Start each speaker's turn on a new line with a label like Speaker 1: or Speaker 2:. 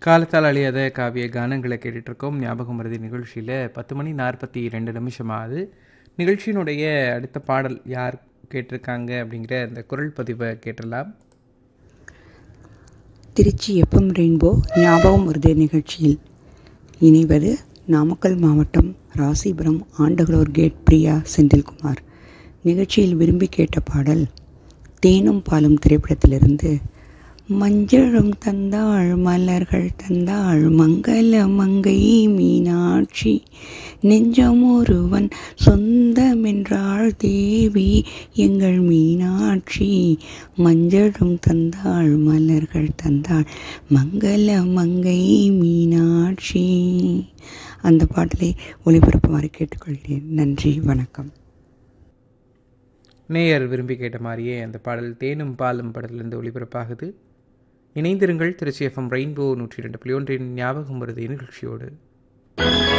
Speaker 1: காலத்தால் அழியாத காவிய கானங்களை கேட்டுட்ருக்கோம் ஞாபகம் மருதி நிகழ்ச்சியில் பத்து மணி நாற்பத்தி ரெண்டு நிமிஷம் ஆகுது நிகழ்ச்சியினுடைய அடுத்த பாடல் யார் கேட்டிருக்காங்க அப்படிங்கிற அந்த குரல் பதிவை கேட்டுடலாம்
Speaker 2: திருச்சி எஃப்எம் ரெயின்போ ஞாபகம் வருதே நிகழ்ச்சியில் இணைவது நாமக்கல் மாவட்டம் ராசிபுரம் ஆண்டகலூர் கேட் பிரியா செந்தில்குமார் நிகழ்ச்சியில் விரும்பி கேட்ட பாடல் தேனும் பாலும் திரைப்படத்திலிருந்து மஞ்சளும் தந்தாள் மலர்கள் தந்தாள் மங்கள மங்கை மீனாட்சி நெஞ்சம் ஒருவன் சொந்தமென்றாள் தேவி எங்கள் மீனாட்சி மஞ்சளும் தந்தாள் மலர்கள் தந்தாள் மங்கள மங்கை மீனாட்சி அந்த பாடலை ஒளிபரப்புமாறு கேட்டுக்கொள்கிறேன் நன்றி வணக்கம்
Speaker 1: நேயர் விரும்பி கேட்ட மாதிரியே அந்த பாடல் தேனும் பாலும் படத்திலிருந்து ஒளிபரப்பாகுது இணைந்திருங்கள் திருச்சி எஃப்எம் ரெயின்போ நூற்றி ரெண்டு புள்ளி ஒன்றின் ஞாபகம் வருது நிகழ்ச்சியோடு